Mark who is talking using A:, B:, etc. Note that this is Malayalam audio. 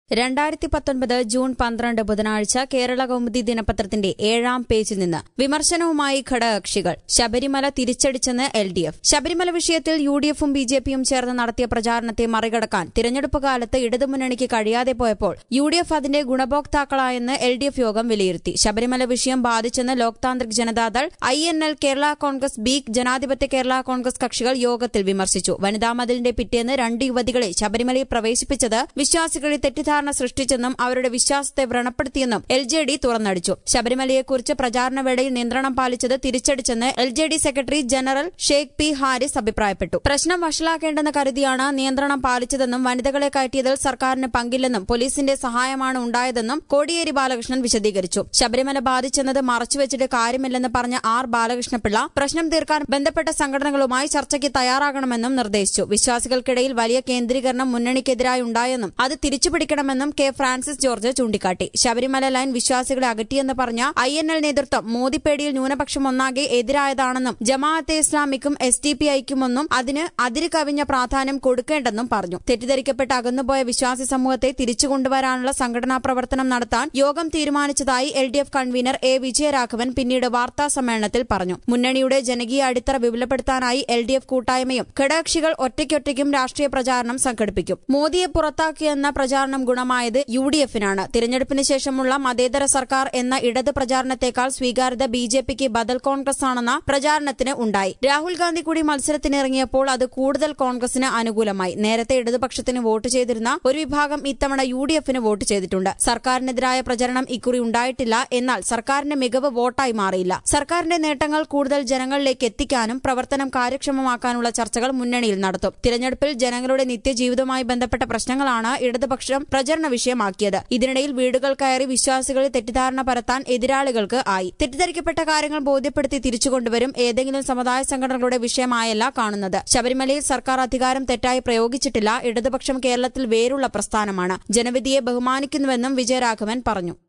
A: രണ്ടായിരത്തി പത്തൊൻപത് ജൂൺ പന്ത്രണ്ട് ബുധനാഴ്ച കേരള കൗമുദി ദിനപത്രത്തിന്റെ ഏഴാം പേജിൽ നിന്ന് വിമർശനവുമായി ഘടകകക്ഷികൾ ശബരിമല തിരിച്ചടിച്ചെന്ന് എൽ ഡി എഫ് ശബരിമല വിഷയത്തിൽ യു ഡി എഫും ബി ജെ പിയും ചേർന്ന് നടത്തിയ പ്രചാരണത്തെ മറികടക്കാൻ തിരഞ്ഞെടുപ്പ് കാലത്ത് ഇടതുമുന്നണിക്ക് കഴിയാതെ പോയപ്പോൾ യു ഡി എഫ് അതിന്റെ ഗുണഭോക്താക്കളായെന്ന് എൽ ഡി എഫ് യോഗം വിലയിരുത്തി ശബരിമല വിഷയം ബാധിച്ചെന്ന് Lok Tantrik Janata Dal I N L Kerala Congress ബീഗ് ജനാധിപത്യ കേരള കോൺഗ്രസ് കക്ഷികൾ യോഗത്തിൽ വിമർശിച്ചു വനിതാ മതിലിന്റെ പിറ്റേന്ന് രണ്ട് യുവതികളെ ശബരിമലയിൽ പ്രവേശിപ്പിച്ചത് വിശ്വാസികളിൽ തെറ്റിദ്ധാരണ സൃഷ്ടിച്ചെന്നും അവരുടെ വിശ്വാസത്തെ വ്രണപ്പെടുത്തിയെന്നും എൽ ജെ ഡി തുറന്നടിച്ചു ശബരിമലയെക്കുറിച്ച് പ്രചാരണവേളയിൽ നിയന്ത്രണം പാലിച്ചത് തിരിച്ചടിച്ചെന്ന് L J D secretary general Sheikh P Haris അഭിപ്രായപ്പെട്ടു പ്രശ്നം വഷളാക്കേണ്ടെന്ന് കരുതിയാണ് നിയന്ത്രണം പാലിച്ചതെന്നും വനിതകളെ കയറ്റിയതിൽ സർക്കാരിന് പങ്കില്ലെന്നും പോലീസിന്റെ സഹായമാണ് ഉണ്ടായതെന്നും കോടിയേരി ബാലകൃഷ്ണൻ വിശദീകരിച്ചു ശബരിമല ബാധിച്ചെന്നത് മറച്ചുവെച്ചിട്ട് കാര്യമില്ലെന്ന് പറഞ്ഞ ആർ ബാലകൃഷ്ണപിള്ള പ്രശ്നം തീർക്കാൻ ബന്ധപ്പെട്ട സംഘടനകളുമായി ചർച്ചയ്ക്ക് തയ്യാറാകണമെന്നും നിർദ്ദേശിച്ചു വിശ്വാസികൾക്കിടയിൽ വലിയ കേന്ദ്രീകരണം മുന്നണിക്കെതിരായി ഉണ്ടായെന്നും അത് തിരിച്ചുപിടിക്കണമെന്നും കെ ഫ്രാൻസിസ് ജോർജ് ചൂണ്ടിക്കാട്ടി ശബരിമല ലൈൻ വിശ്വാസികളെ അകറ്റിയെന്ന് പറഞ്ഞ ഐ എൻ എൽ നേതൃത്വം മോദിപ്പേടിയിൽ ന്യൂനപക്ഷം ഒന്നാകെ എതിരായതാണെന്നും ജമാഅത്തെ ഇസ്ലാമിക്കും എസ് ഡി പി ഐക്കുമൊന്നും അതിന് അതിര് കവിഞ്ഞ പ്രാധാന്യം കൊടുക്കേണ്ടെന്നും പറഞ്ഞു തെറ്റിദ്ധരിക്കപ്പെട്ട് അകന്നുപോയ വിശ്വാസി സമൂഹത്തെ തിരിച്ചുകൊണ്ടുവരാനുള്ള സംഘടനാ പ്രവർത്തനം നടത്താൻ യോഗം തീരുമാനിച്ചതായി L D F convenor A Vijayaraghavan പിന്നീട് വാർത്താ സമ്മേളനത്തിൽ പറഞ്ഞു മുന്നണിയുടെ ജനകീയ അടിത്തറ വിപുലപ്പെടുത്താനായി എൽ ഡി എഫ് കൂട്ടായ്മയും ഘടകകക്ഷികൾ ഒറ്റയ്ക്കൊറ്റയ്ക്കും രാഷ്ട്രീയ പ്രചാരണം സംഘടിപ്പിക്കും മോദിയെ പുറത്താക്കിയെന്ന പ്രചാരണം ഗുണമായത് യു ഡി എഫിനാണ് തിരഞ്ഞെടുപ്പിന് ശേഷമുള്ള മതേതര സർക്കാർ എന്ന ഇടത് പ്രചാരണത്തെക്കാൾ സ്വീകാര്യത ബി ജെ പിക്ക് ബദൽ കോൺഗ്രസ് ആണെന്ന പ്രചാരണത്തിന് ഉണ്ടായി രാഹുൽ ഗാന്ധി കൂടി മത്സരത്തിനിറങ്ങിയപ്പോൾ അത് കൂടുതൽ കോൺഗ്രസിന് അനുകൂലമായി നേരത്തെ ഇടതുപക്ഷത്തിന് വോട്ട് ചെയ്തിരുന്ന ഒരു വിഭാഗം ഇത്തവണ യു ഡി എഫിന് വോട്ട് ചെയ്തിട്ടുണ്ട് സർക്കാരിനെതിരായ പ്രചരണം ഇക്കുറി ഉണ്ടായിട്ടില്ല എന്നാൽ സർക്കാരിന്റെ മികവ് വോട്ടായി മാറിയില്ല സർക്കാരിന്റെ നേട്ടങ്ങൾ കൂടുതൽ ജനങ്ങളിലേക്ക് എത്തിക്കാനും പ്രവർത്തനം കാര്യക്ഷമമാക്കാനുള്ള ചർച്ചകൾ മുന്നണിയിൽ നടത്തും തിരഞ്ഞെടുപ്പിൽ ജനങ്ങളുടെ നിത്യജീവിതവുമായി ബന്ധപ്പെട്ട പ്രശ്നങ്ങളാണ് ഇടതുപക്ഷം പ്രചരണ വിഷയമാക്കിയത് ഇതിനിടയിൽ വീടുകൾ കയറി വിശ്വാസികളിൽ തെറ്റിദ്ധാരണ പരത്താൻ എതിരാളികൾക്ക് ആയി തെറ്റിദ്ധരിക്കപ്പെട്ട കാര്യങ്ങൾ ബോധ്യപ്പെടുത്തി തിരിച്ചുകൊണ്ടുവരും ഏതെങ്കിലും സമുദായ സംഘടനകളുടെ വിഷയമായല്ല കാണുന്നത് ശബരിമലയിൽ സർക്കാർ അധികാരം തെറ്റായി പ്രയോഗിച്ചിട്ടില്ല ഇടതുപക്ഷം കേരളത്തിൽ വേരുള്ള പ്രസ്ഥാനമാണ് ജനവിധിയെ ബഹുമാനിക്കുന്നുവെന്നും വിജയരാഘവൻ പറഞ്ഞു